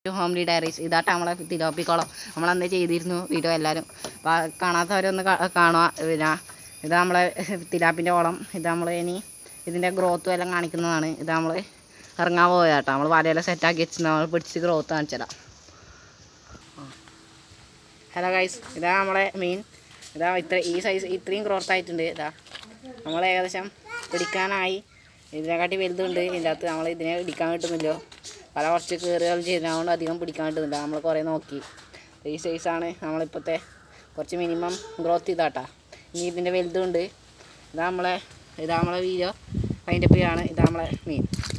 homely diaries ഇതാട്ട് നമ്മളെ തിലോപ്പിക്കോളം നമ്മളന്ന് ചെയ്തിരുന്നു വീഡിയോ എല്ലാവരും അപ്പോൾ ആ കാണാത്തവരൊന്ന് കാ- കാണുക പിന്നെ ഇത് നമ്മളെ തിലാപ്പിൻ്റെ ഓളം ഇത് നമ്മൾ ഇനി ഇതിൻ്റെ ഗ്രോത്തും എല്ലാം കാണിക്കുന്നതാണ് ഇത് നമ്മൾ ഇറങ്ങാൻ പോയതാട്ടോ നമ്മൾ വലയെല്ലാം സെറ്റാക്കി വെച്ച് നമ്മൾ പിടിച്ച് ഗ്രോത്ത് കാണിച്ചതാ ഹലോ ഗൈസ് ഇതാ നമ്മളെ മീൻ ഇതാ ഇത്ര ഈ സൈസ് ഇത്രയും ഗ്രോത്ത് ആയിട്ടുണ്ട് ഇതാ നമ്മൾ ഏകദേശം പിടിക്കാനായി ഇതിനെക്കാട്ടി വലുതുണ്ട് ഇതിൻ്റെ അകത്ത് നമ്മൾ ഇതിനെ പിടിക്കാൻ കിട്ടുന്നില്ലോ പല കുറച്ച് കയറുകൾ ചെയ്യുന്നതുകൊണ്ട് അധികം പിടിക്കാൻ കിട്ടുന്നില്ല നമ്മൾ കുറേ നോക്കി ഈ സൈസാണ് നമ്മളിപ്പോഴത്തെ കുറച്ച് മിനിമം ഗ്രോത്ത് ചെയ്താട്ടാ ഇനി ഇതിൻ്റെ വലുതുണ്ട് ഇതാ നമ്മളെ ഇതാ നമ്മളെ വീഡിയോ അതിൻ്റെ പേരാണ് ഇതാ നമ്മളെ മീൻ